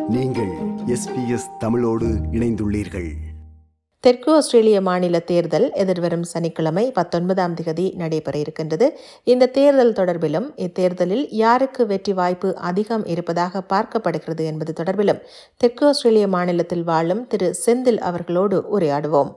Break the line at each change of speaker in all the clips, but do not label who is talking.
நீங்கள் எஸ்பிஎஸ் தமிழோடு இணைந்துள்ளீர்கள்
தெற்கு ஆஸ்திரேலிய மாநில தேர்தல் எதிர்வரும் சனிக்கிழமை பத்தொன்பதாம் திகதி நடைபெற இருக்கின்றது இந்த தேர்தல் தொடர்பிலும் இத்தேர்தலில் யாருக்கு வெற்றி வாய்ப்பு அதிகம் இருப்பதாக பார்க்கப்படுகிறது என்பது தொடர்பிலும் தெற்கு ஆஸ்திரேலிய மாநிலத்தில் வாழும் திரு செந்தில் அவர்களோடு உரையாடுவோம்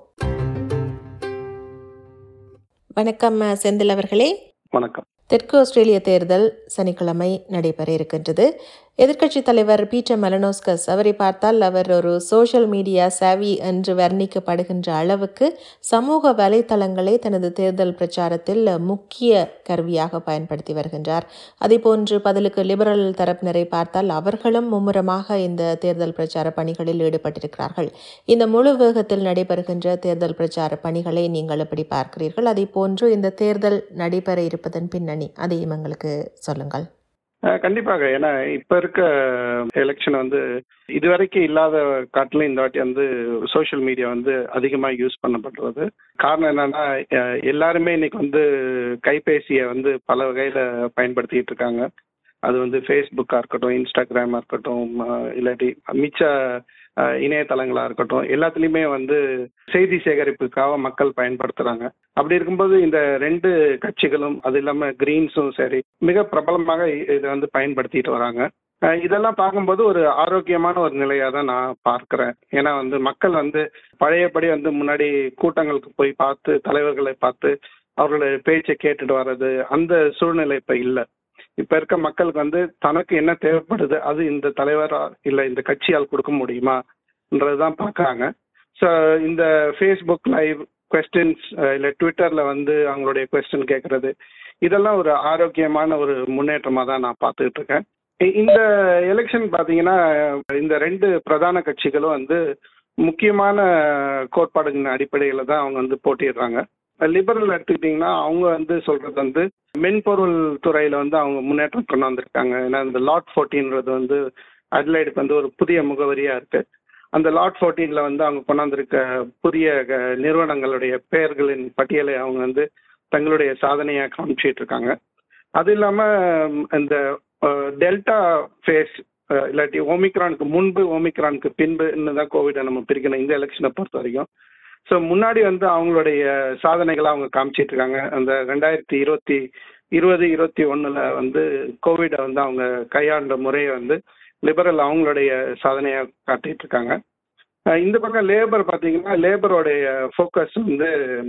வணக்கம் செந்தில் அவர்களே
வணக்கம்
தெற்கு ஆஸ்திரேலிய தேர்தல் சனிக்கிழமை நடைபெற இருக்கின்றது எதிர்க்கட்சித் தலைவர் பீட்டர் மெலனோஸ்கஸ் அவரை பார்த்தால் அவர் ஒரு சோஷியல் மீடியா சாவி என்று வர்ணிக்கப்படுகின்ற அளவுக்கு சமூக வலைத்தளங்களை தனது தேர்தல் பிரச்சாரத்தில் முக்கிய கருவியாக பயன்படுத்தி வருகின்றார் அதேபோன்று பதிலுக்கு லிபரல் தரப்பினரை பார்த்தால் அவர்களும் மும்முரமாக இந்த தேர்தல் பிரச்சார பணிகளில் ஈடுபட்டிருக்கிறார்கள் இந்த முழு வேகத்தில் நடைபெறுகின்ற தேர்தல் பிரச்சார பணிகளை நீங்கள் எப்படி பார்க்கிறீர்கள் அதே போன்று இந்த தேர்தல் நடைபெற இருப்பதன் பின்னணி அதையும் எங்களுக்கு சொல்லுங்கள்
அஹ் கண்டிப்பாக ஏன்னா இப்ப இருக்க எலெக்ஷன் வந்து இதுவரைக்கும் இல்லாத காட்டிலும் இந்த வாட்டி வந்து சோஷியல் மீடியா வந்து அதிகமா யூஸ் பண்ணப்படுறது காரணம் என்னன்னா அஹ் எல்லாருமே இன்னைக்கு வந்து கைபேசியை வந்து பல வகையில பயன்படுத்திட்டு இருக்காங்க அது வந்து ஃபேஸ்புக்கா இருக்கட்டும் இன்ஸ்டாகிராமா இருக்கட்டும் அஹ் இல்லாட்டி மிச்ச அஹ் இணையதளங்களா இருக்கட்டும் எல்லாத்துலயுமே வந்து செய்தி சேகரிப்புக்காக மக்கள் பயன்படுத்துறாங்க அப்படி இருக்கும்போது இந்த ரெண்டு கட்சிகளும் அது இல்லாம கிரீன்ஸும் சரி மிக பிரபலமாக இ- இதை வந்து பயன்படுத்திட்டு வராங்க அஹ் இதெல்லாம் பார்க்கும்போது ஒரு ஆரோக்கியமான ஒரு நிலையா தான் நான் பார்க்கிறேன் ஏன்னா வந்து மக்கள் வந்து பழையபடி வந்து முன்னாடி கூட்டங்களுக்கு போய் பார்த்து தலைவர்களை பார்த்து அவர்களுடைய பேச்சை கேட்டுட்டு வர்றது அந்த சூழ்நிலை இப்ப இல்லை இப்ப இருக்க மக்களுக்கு வந்து தனக்கு என்ன தேவைப்படுது அது இந்த தலைவரா இல்ல இந்த கட்சியால் கொடுக்க முடியுமான்றதுதான் பார்க்கறாங்க ஸோ இந்த ஃபேஸ்புக் லைவ் கொஸ்டின்ஸ் இல்ல ட்விட்டர்ல வந்து அவங்களுடைய கொஸ்டின் கேட்கறது இதெல்லாம் ஒரு ஆரோக்கியமான ஒரு முன்னேற்றமா தான் நான் பார்த்துக்கிட்டு இருக்கேன் இ- இந்த எலெக்ஷன் பாத்தீங்கன்னா இந்த ரெண்டு பிரதான கட்சிகளும் வந்து முக்கியமான கோட்பாடுகளின் அடிப்படையில தான் அவங்க வந்து போட்டியிடுறாங்க லிபரல் எடுத்துக்கிட்டிங்கன்னா அவங்க வந்து சொல்றது வந்து மென்பொருள் துறையில வந்து அவங்க முன்னேற்றம் கொண்டு வந்திருக்காங்க ஏன்னா இந்த லாட் ஃபோர்டீன்றது வந்து அட்லைடுக்கு வந்து ஒரு புதிய முகவரியா இருக்கு அந்த லாட் ஃபோர்டீன்ல வந்து அவங்க கொண்டாந்துருக்க புதிய க- நிறுவனங்களுடைய பெயர்களின் பட்டியலை அவங்க வந்து தங்களுடைய சாதனையா காமிச்சிட்டு இருக்காங்க அது இல்லாம ம், இந்த டெல்டா ஃபேஸ் இல்லாட்டி ஓமிக்ரானுக்கு முன்பு ஓமிக்ரானுக்கு பின்புன்னு தான் கோவிடை நம்ம பிரிக்கணும் இந்த எலெக்ஷனை பொறுத்த வரைக்கும் ஸோ முன்னாடி வந்து அவங்களுடைய சாதனைகளை அவங்க காமிச்சிட்டு இருக்காங்க அந்த ரெண்டாயிரத்தி இருபத்தி இருபது இருபத்தி ஒண்ணுல வந்து கோவிடை வந்து அவங்க கையாண்ட முறையை வந்து லிபரல் அவங்களுடைய சாதனையா காட்டிட்டு இருக்காங்க அஹ் இந்த பக்கம் லேபர் பார்த்தீங்கன்னா லேபரோடைய ஃபோக்கஸ் வந்து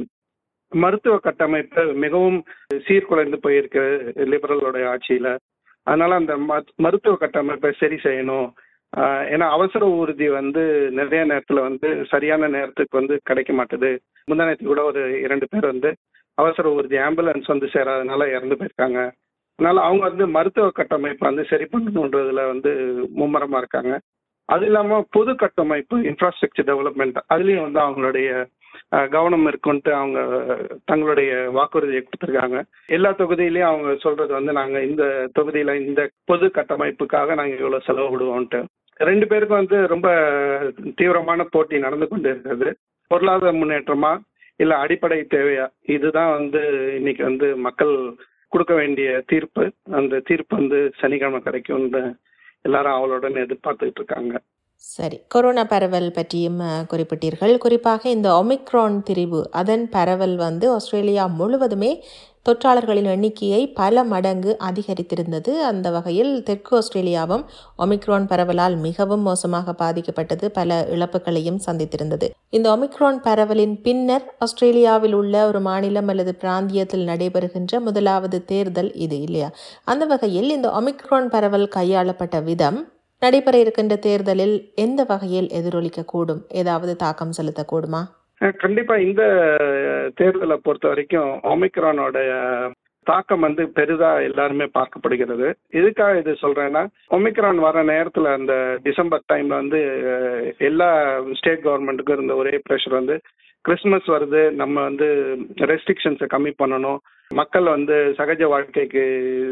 மருத்துவ கட்டமைப்பு மிகவும் சீர்குலைந்து போயிருக்கு லிபரலோடைய ஆட்சியில அதனால அந்த ம- மருத்துவ கட்டமைப்பை சரி செய்யணும் ஆஹ் ஏன்னா அவசர ஊர்தி வந்து நிறைய நேரத்துல வந்து சரியான நேரத்துக்கு வந்து கிடைக்க மாட்டுது முந்தானத்து கூட ஒரு இரண்டு பேர் வந்து அவசர ஊர்தி ஆம்புலன்ஸ் வந்து சேராதனால இறந்து போயிருக்காங்க அதனால அவங்க வந்து மருத்துவ கட்டமைப்பை வந்து சரி பண்ணணுன்றதுல வந்து மும்முரமா இருக்காங்க அது இல்லாம பொது கட்டமைப்பு இன்ஃப்ராஸ்ட்ரக்சர் டெவலப்மெண்ட் அதுலயும் வந்து அவங்களுடைய அஹ், கவனம் இருக்குன்ட்டு அவங்க தங்களுடைய வாக்குறுதியை கொடுத்துருக்காங்க எல்லா தொகுதியிலயும் அவங்க சொல்றது வந்து நாங்க இந்த தொகுதியில இந்த பொது கட்டமைப்புக்காக நாங்க இவ்வளவு செலவு விடுவோம்ட்டு ரெண்டு பேருக்கும் வந்து ரொம்ப தீவிரமான போட்டி நடந்து கொண்டு இருக்கிறது பொருளாதார முன்னேற்றமா இல்ல அடிப்படை தேவையா இதுதான் வந்து இன்னைக்கு வந்து மக்கள் கொடுக்க வேண்டிய தீர்ப்பு அந்த தீர்ப்பு வந்து சனிக்கிழமை கிடைக்கும்னு எல்லாரும் அவளுடன் எதிர்பார்த்துக்கிட்டு இருக்காங்க
சரி கொரோனா பரவல் பற்றியும் அஹ், குறிப்பிட்டீர்கள் குறிப்பாக இந்த ஒமிக்ரான் திரிவு அதன் பரவல் வந்து ஆஸ்திரேலியா முழுவதுமே தொற்றாளர்களின் எண்ணிக்கையை பல மடங்கு அதிகரித்திருந்தது அந்த வகையில் தெற்கு ஆஸ்திரேலியாவும் ஒமிக்ரான் பரவலால் மிகவும் மோசமாக பாதிக்கப்பட்டது பல இழப்புகளையும் சந்தித்திருந்தது இந்த ஒமிக்ரான் பரவலின் பின்னர் ஆஸ்திரேலியாவில் உள்ள ஒரு மாநிலம் அல்லது பிராந்தியத்தில் நடைபெறுகின்ற முதலாவது தேர்தல் இது இல்லையா அந்த வகையில் இந்த ஒமிக்ரான் பரவல் கையாளப்பட்ட விதம் நடைபெற இருக்கின்ற தேர்தலில் எந்த வகையில் எதிரொலிக்கக்கூடும் ஏதாவது தாக்கம் செலுத்தக்கூடுமா
அஹ் கண்டிப்பா இந்த தேர்தலை பொறுத்த வரைக்கும் ஒமிக்ரானோட தாக்கம் வந்து பெரிதா எல்லாருமே பார்க்கப்படுகிறது எதுக்காக இது சொல்றேன்னா ஒமிக்ரான் வர நேரத்துல அந்த டிசம்பர் டைம்ல வந்து அஹ், எல்லா ஸ்டேட் கவர்மெண்ட்டுக்கும் இருந்த ஒரே ப்ரெஷர் வந்து கிறிஸ்மஸ் வருது நம்ம வந்து ரெஸ்ட்ரிக்ஷன்ஸை கம்மி பண்ணணும் மக்கள் வந்து சகஜ வாழ்க்கைக்கு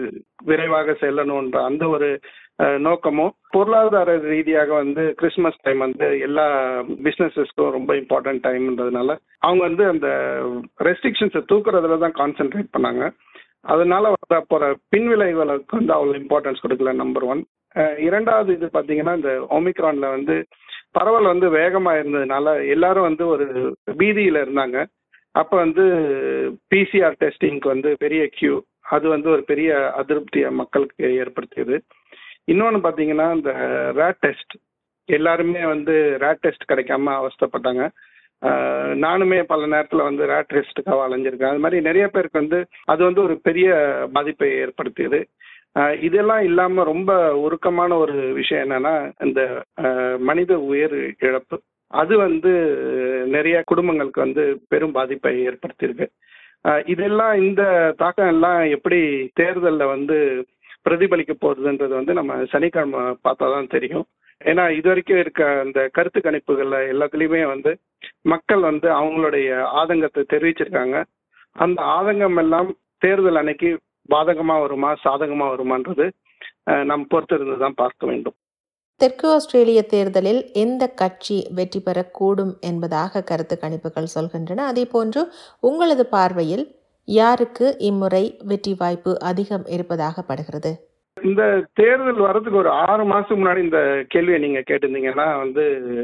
விரைவாக செல்லணுன்ற அந்த ஒரு அஹ், நோக்கமும் பொருளாதார ரீதியாக வந்து கிறிஸ்மஸ் டைம் வந்து எல்லா பிசினஸஸ்க்கும் ரொம்ப இம்பார்ட்டன்ட் டைம்ன்றதுனால அவங்க வந்து அந்த ரெஸ்ட்ரிக்ஷன்ஸை தூக்குறதுல தான் கான்சென்ட்ரேட் பண்ணாங்க அதனால வர போற பின்விளைவுகளுக்கு வந்து அவ்வளோ இம்பார்ட்டன்ஸ் கொடுக்கல நம்பர் ஒன் அஹ், இரண்டாவது இது பாத்தீங்கன்னா இந்த ஒமிக்ரான்ல வந்து பரவல் வந்து வேகமா இருந்ததுனால எல்லாரும் வந்து ஒரு பீதியில இருந்தாங்க அப்ப வந்து பிசிஆர் டெஸ்டிங்க்கு வந்து பெரிய கியூ அது வந்து ஒரு பெரிய அதிருப்தியை மக்களுக்கு ஏற்படுத்தியது இன்னொன்று பார்த்தீங்கன்னா இந்த ரேட் டெஸ்ட் எல்லாருமே வந்து ரேட் டெஸ்ட் கிடைக்காம அவஸ்தைப்பட்டாங்க ஆஹ் நானுமே பல நேரத்தில் வந்து ரேட் டெஸ்ட்டுக்காக அலைஞ்சிருக்கேன் அது மாதிரி நிறைய பேருக்கு வந்து அது வந்து ஒரு பெரிய பாதிப்பை ஏற்படுத்தியது ஆஹ் இதெல்லாம் இல்லாமல் ரொம்ப உருக்கமான ஒரு விஷயம் என்னன்னா இந்த ஆஹ் மனித உயிர் இழப்பு அது வந்து நிறைய குடும்பங்களுக்கு வந்து பெரும் பாதிப்பை ஏற்படுத்தியிருக்கு ஆஹ் இதெல்லாம் இந்த தாக்கம் எல்லாம் எப்படி தேர்தலில் வந்து பிரதிபலிக்க போகுதுன்றது வந்து நம்ம சனிக்கிழமை பார்த்தா தான் தெரியும் ஏன்னா இது வரைக்கும் இருக்க அந்த கருத்து கணிப்புகள்ல எல்லாத்துலேயுமே வந்து மக்கள் வந்து அவங்களுடைய ஆதங்கத்தை தெரிவிச்சிருக்காங்க அந்த ஆதங்கம் எல்லாம் தேர்தல் அன்னைக்கு பாதகமா வருமா சாதகமா வருமான்றது அஹ், நம்ம பொறுத்திருந்து தான் பார்க்க வேண்டும்
தெற்கு ஆஸ்திரேலிய தேர்தலில் எந்த கட்சி வெற்றி பெறக்கூடும் என்பதாக கருத்து கணிப்புகள் சொல்கின்றன அதேபோன்று உங்களது பார்வையில் யாருக்கு இம்முறை வெற்றி வாய்ப்பு அதிகம் இருப்பதாக படுகிறது
இந்த தேர்தல் வர்றதுக்கு ஒரு ஆறு மாசத்துக்கு முன்னாடி இந்த கேள்வியை நீங்க கேட்டிருந்தீங்கன்னா வந்து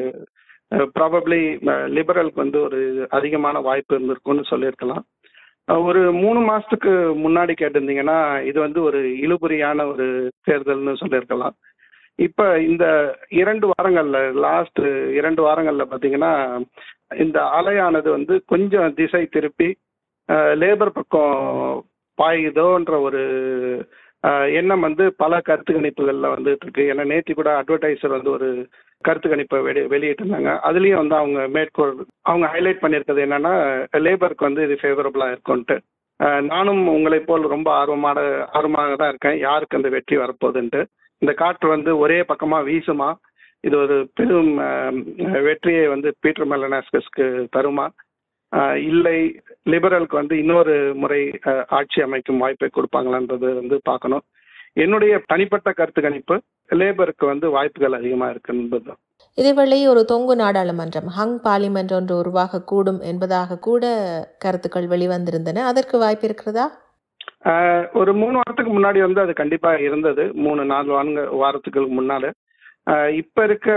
ப்ராபப்ளி லிபரலுக்கு வந்து ஒரு அதிகமான வாய்ப்பு இருந்திருக்கும்னு சொல்லியிருக்கலாம் அஹ், ஒரு மூணு மாசத்துக்கு முன்னாடி கேட்டிருந்தீங்கன்னா இது வந்து ஒரு இழுபறியான ஒரு தேர்தல்னு சொல்லியிருக்கலாம் இப்ப இந்த இரண்டு வாரங்கள்ல லாஸ்ட் இரண்டு வாரங்கள்ல பாத்தீங்கன்னா இந்த அலையானது வந்து கொஞ்சம் திசை திருப்பி லேபர் பக்கம் பாயுதோன்ற ஒரு அஹ், எண்ணம் வந்து பல கருத்து கணிப்புகள்ல வந்துட்டு இருக்கு ஏன்னா நேத்தி கூட அட்வர்டைசர் வந்து ஒரு கருத்து கணிப்பை வெளி வெளியிட்டிருந்தாங்க அதுலயும் வந்து அவங்க மேற்கோள் அவங்க ஹைலைட் பண்ணியிருக்கிறது என்னன்னா லேபருக்கு வந்து இது ஃபேவரபிளா இருக்கும்ட்டு அஹ், நானும் உங்களை போல் ரொம்ப ஆர்வமான ஆர்வமாக தான் இருக்கேன் யாருக்கு அந்த வெற்றி வரப்போகுதுன்ட்டு இந்த காற்று வந்து ஒரே பக்கமா வீசுமா இது ஒரு பெரும் அஹ், வெற்றியை வந்து பீட்டர் மெலனாஸ்கஸ்க்கு தருமா அஹ், இல்லை லிபரலுக்கு வந்து இன்னொரு முறை அஹ், ஆட்சி அமைக்கும் வாய்ப்பை கொடுப்பாங்களான்றது வந்து பார்க்கணும் என்னுடைய தனிப்பட்ட கருத்து கணிப்பு லேபருக்கு வந்து வாய்ப்புகள் அதிகமாக இருக்கு என்பதுதான்
இதேவேளை ஒரு தொங்கு நாடாளுமன்றம் ஹங் பார்லிமெண்ட் ஒன்று உருவாகக்கூடும் என்பதாக கூட கருத்துக்கள் வெளிவந்திருந்தன அதற்கு வாய்ப்பு இருக்கிறதா
ஆஹ் ஒரு மூணு வாரத்துக்கு முன்னாடி வந்து அது கண்டிப்பா இருந்தது மூணு நாலு வாரங்க வாரத்துக்கு முன்னால ஆஹ் இப்ப இருக்க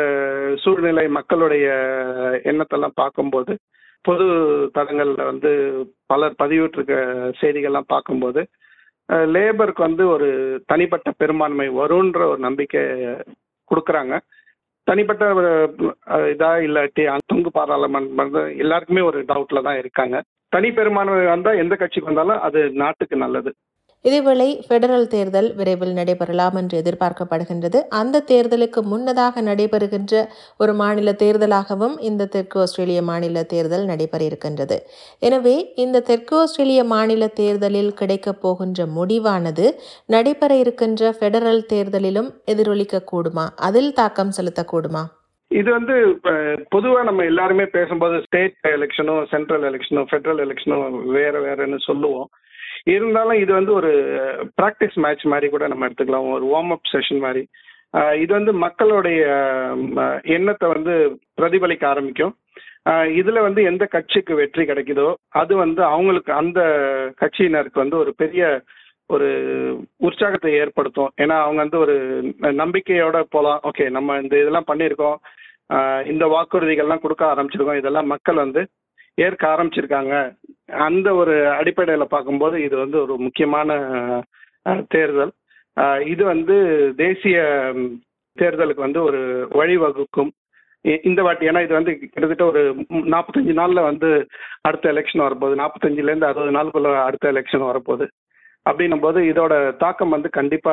சூழ்நிலை மக்களுடைய எண்ணத்தெல்லாம் பார்க்கும்போது பொது தளங்கள்ல வந்து பலர் பதிவிட்டிருக்க செய்திகள்லாம் பார்க்கும்போது ஆஹ் லேபருக்கு வந்து ஒரு தனிப்பட்ட பெரும்பான்மை வரும்ன்ற ஒரு நம்பிக்கை கொடுக்குறாங்க தனிப்பட்ட ஒரு, அஹ், இதா இல்லாட்டி தொங்கு பாராளுமன்றம் எல்லாருக்குமே ஒரு டவுட்ல தான் இருக்காங்க தனி பெரும்பான்மை வந்தா எந்த கட்சிக்கு வந்தாலும் அது நாட்டுக்கு நல்லது
இதேவேளை பெடரல் தேர்தல் விரைவில் நடைபெறலாம் என்று எதிர்பார்க்கப்படுகின்றது அந்த தேர்தலுக்கு முன்னதாக நடைபெறுகின்ற ஒரு மாநில தேர்தலாகவும் இந்த தெற்கு ஆஸ்திரேலிய மாநில தேர்தல் நடைபெற இருக்கின்றது எனவே இந்த தெற்கு ஆஸ்திரேலிய மாநில தேர்தலில் கிடைக்கப் போகின்ற முடிவானது நடைபெற இருக்கின்ற பெடரல் தேர்தலிலும் எதிரொலிக்க கூடுமா அதில் தாக்கம் செலுத்தக்கூடுமா
இது வந்து அஹ், பொதுவா நம்ம எல்லாருமே பேசும்போது ஸ்டேட் எலெக்ஷனும் சென்ட்ரல் எலெக்ஷனும் ஃபெடரல் எலெக்ஷனும் வேற வேறன்னு சொல்லுவோம் இருந்தாலும் இது வந்து ஒரு ப்ராக்டிஸ் மேட்ச் மாதிரி கூட நம்ம எடுத்துக்கலாம் ஒரு வார்ம் அப் செஷன் மாதிரி அஹ், இது வந்து மக்களுடைய அஹ், எண்ணத்தை வந்து பிரதிபலிக்க ஆரம்பிக்கும் அஹ், இதுல வந்து எந்த கட்சிக்கு வெற்றி கிடைக்குதோ அது வந்து அவங்களுக்கு அந்த கட்சியினருக்கு வந்து ஒரு பெரிய ஒரு உற்சாகத்தை ஏற்படுத்தும் ஏன்னா அவங்க வந்து ஒரு நம்பிக்கையோட போகலாம் ஓகே நம்ம இந்த இதெல்லாம் பண்ணியிருக்கோம் ஆஹ் இந்த வாக்குறுதிகள்லாம் கொடுக்க ஆரம்பிச்சிருக்கோம் இதெல்லாம் மக்கள் வந்து ஏற்க ஆரம்பிச்சிருக்காங்க அந்த ஒரு அடிப்படையில் பார்க்கும்போது இது வந்து ஒரு முக்கியமான ஆஹ், தேர்தல் ஆஹ் இது வந்து தேசிய ம், தேர்தலுக்கு வந்து ஒரு வழிவகுக்கும் இ- இந்த வாட்டி ஏன்னா இது வந்து கிட்டத்தட்ட ஒரு ம், நாற்பத்தஞ்சு நாள்ல வந்து அடுத்த எலெக்ஷன் வரப்போகுது நாற்பத்தஞ்சுல இருந்து அறுபது நாளுக்குள்ள அடுத்த எலெக்ஷன் வரப்போகுது அப்படின்னும் போது இதோட தாக்கம் வந்து கண்டிப்பா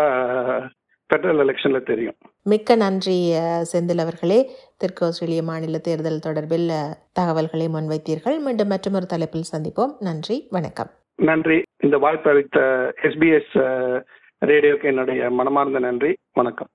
ஃபெடரல் எலெக்ஷன்ல தெரியும்
மிக்க நன்றி அஹ், செந்தில் அவர்களே தெற்கு ஆஸ்திரேலிய மாநில தேர்தல் தொடர்பில் அஹ், தகவல்களை முன்வைத்தீர்கள் மீண்டும் மற்றொரு தலைப்பில் சந்திப்போம் நன்றி வணக்கம்
நன்றி இந்த வாய்ப்பு அளித்த எஸ்பிஎஸ் ரேடியோக்கு என்னுடைய மனமார்ந்த நன்றி வணக்கம்